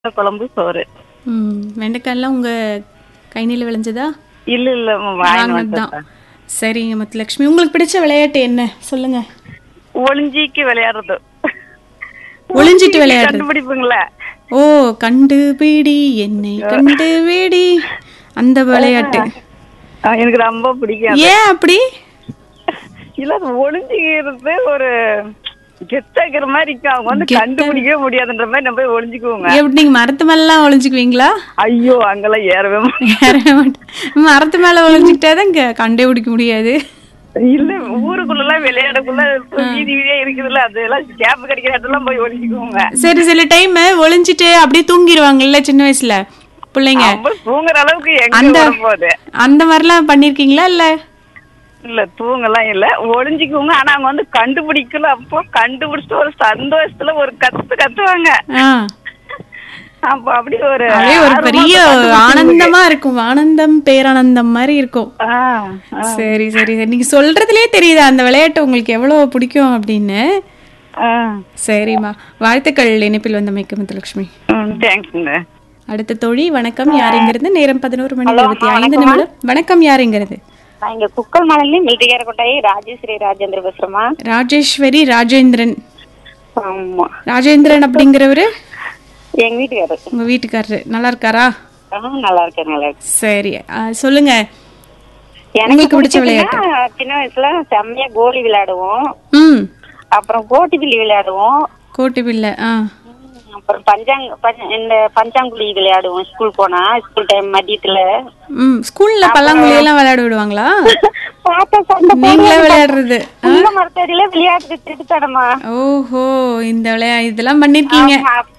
குழம்பு சோறு ம் வெண்டைக்காயெல்லாம் உங்க கைநில விளைஞ்சதா இல்ல இல்ல வாங்கி வாங்கினதுதான் சரிங்க முத்துலட்சுமி உங்களுக்கு பிடிச்ச விளையாட்டு என்ன சொல்லுங்க ஒளிஞ்சிக்கு விளையாடுறது ஒளிஞ்சிட்டு விளையாடுறது கண்டுபிடிப்புங்களா ஓ கண்டுபிடி என்னை கண்டுபிடி அந்த விளையாட்டு ஆ, எனக்கு ரொம்ப பிடிக்கும் ஏன் அப்படி இல்ல அது ஒளிஞ்சிக்கிறது ஒரு கெத்தாக்கிற மாதிரி இருக்கும் அவங்க வந்து கண்டுபிடிக்கவே முடியாதுன்ற மாதிரி நம்ம போய் ஒளிஞ்சுக்குவோங்க எப்படி நீங்க மரத்து மேலாம் ஒளிஞ்சுக்குவீங்களா ஐயோ அங்கெல்லாம் ஏறவே மாட்டேன். ஏறவே மாட்டேன் மரத்து மேல ஒளிஞ்சுக்கிட்டாதான் இங்க கண்டே பிடிக்க முடியாது இல்ல ஊருக்குள்ள எல்லாம் விளையாடக்குள்ள வீதி வீதியா இருக்குதுல்ல அதெல்லாம் கேப் கிடைக்கிற இடத்துல போய் ஒளிஞ்சுக்குவோங்க சரி சில டைம் ஒளிஞ்சிட்டு அப்படியே தூங்கிடுவாங்கல்ல சின்ன வயசுல பிள்ளைங்க நம்ம தூங்குற அளவுக்கு அந்த எங்க வர போகுது அந்த மாதிரிலாம் பண்ணிருக்கீங்களா இல்ல இல்ல தூங்கலாம் இல்ல ஒளிஞ்சுக்குவோங்க ஆனா அவங்க வந்து கண்டுபிடிக்கல அப்போ கண்டுபிடிச்சிட்டு ஒரு சந்தோஷத்துல ஒரு கத்து கத்துவாங்க ஆ அப்ப அப்படி ஒரு அப்படியே ஒரு ஆர்வமா பெரிய கண்டுபிடிச்சு- ஆனந்தமா இருக்கும் ஆனந்தம் பேரானந்தம் மாதிரி இருக்கும் ஆ, ஆ, சரி சரி சரி நீங்க சொல்றதுலயே தெரியுது அந்த விளையாட்டு உங்களுக்கு எவ்வளவு பிடிக்கும் அப்படின்னு ஆ. சரிம்மா வாழ்த்துக்கள் இணைப்பில் வந்தமைக்கு முத்துலட்சுமி ம், தேங்க்ஸ்ங்க அடுத்த தோழி வணக்கம் யாருங்கிறது நேரம் பதினோரு மணி இருபத்தி ஐந்து நிமிடம் வணக்கம் யாருங்கிறது நான் இங்க குக்கல் மலையில மில்டிகார கொட்டாயி ராஜேஸ்வரி ராஜேந்திர பேசுறேமா ராஜேஸ்வரி ராஜேந்திரன் ஆமா ராஜேந்திரன் அப்படிங்கிறவரு எங்க வீட்டுக்காரரு உங்க வீட்டுக்காரரு நல்லா இருக்காரா ஆ, நல்லா இருக்கேன் நல்லா இருக்கேன் சரி ஆ, சொல்லுங்க எனக்கு உங்களுக்கு பிடிச்ச பிடிச்சதுன்னா, சின்ன வயசுல செம்மையா கோலி விளையாடுவோம் ம் அப்புறம் கோட்டி பில்லி விளையாடுவோம் கோட்டு பிள்ளை ஆ அப்புறம் பஞ்சாங் பஞ்ச- இந்த பஞ்சாங்குழி விளையாடுவோம் ஸ்கூல் போனா ஸ்கூல் டைம் மதியத்துல ம் ஸ்கூல்ல பல்லாங்குழி எல்லாம் விளையாட விடுவாங்களா பாப்பா சண்டை நீங்களே விளையாடுறது புள்ள மரத்தடியில விளையாடுறது திருத்தடமா ஓஹோ இந்த விளையா இதெல்லாம் பண்ணிருக்கீங்க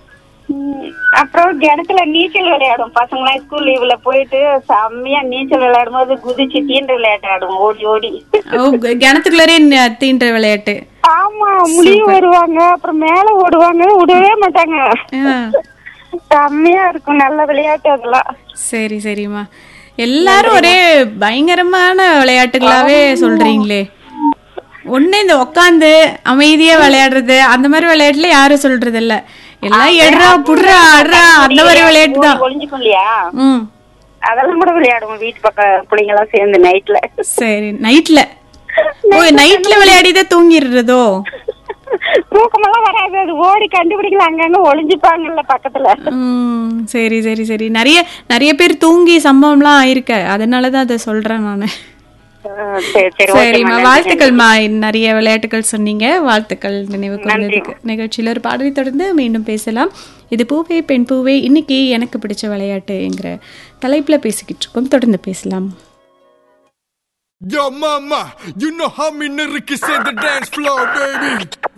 அப்புறம் கிணத்துல நீச்சல் விளையாடும் பசங்களாம் ஸ்கூல் லீவ்ல போயிட்டு செம்மையா நீச்சல் விளையாடும் போது குதிச்சு தீண்டு விளையாட்டு ஆடுவோம் ஓடி ஓடி ஓ க- கிணத்துக்குள்ளரே ந- தீண்டுற விளையாட்டு ஆமா முடிவு வருவாங்க அப்புறம் மேல ஓடுவாங்க விடவே மாட்டாங்க ஆ, செம்மையா இருக்கும் நல்ல விளையாட்டு அதெல்லாம் சரி சரிம்மா எல்லாரும் ஒரே பயங்கரமான விளையாட்டுகளாவே சொல்றீங்களே ஒண்ணு இந்த உக்காந்து அமைதியா விளையாடுறது அந்த மாதிரி விளையாட்டுல யாரும் சொல்றது இல்ல எல்லாம் எடுறா புடுறா ஆடுறா அந்த மாதிரி விளையாட்டு தான் ஒளிஞ்சுக்கும் இல்லையா ம் அதெல்லாம் கூட விளையாடுவோம் வீட்டு பக்கம் பிள்ளைங்க எல்லாம் சேர்ந்து நைட்ல சரி நைட்ல ஓ நைட்ல விளையாடிதான் தூங்கிடுறதோ தூக்கமெல்லாம் வராது அது ஓடி கண்டுபிடிக்கல அங்கங்க ஒளிஞ்சுப்பாங்கல்ல பக்கத்துல ம் சரி சரி சரி நிறைய நிறைய பேர் தூங்கி சம்பவம்லாம் ஆயிருக்க அதனாலதான் அதை சொல்றேன் நானு ஆ, சரி சரி சரிம்மா வாழ்த்துக்கள்மா நிறைய விளையாட்டுகள் சொன்னீங்க வாழ்த்துக்கள் நினைவு கொண்டதுக்கு நிகழ்ச்சியில ஒரு பாடலை தொடர்ந்து மீண்டும் பேசலாம் இது பூவே பெண் பூவே இன்னைக்கு எனக்கு பிடிச்ச விளையாட்டுங்கிற தலைப்புல பேசிக்கிட்டு இருக்கோம் தொடர்ந்து பேசலாம் Yo, mama, you know how me niggas in the dance floor, baby.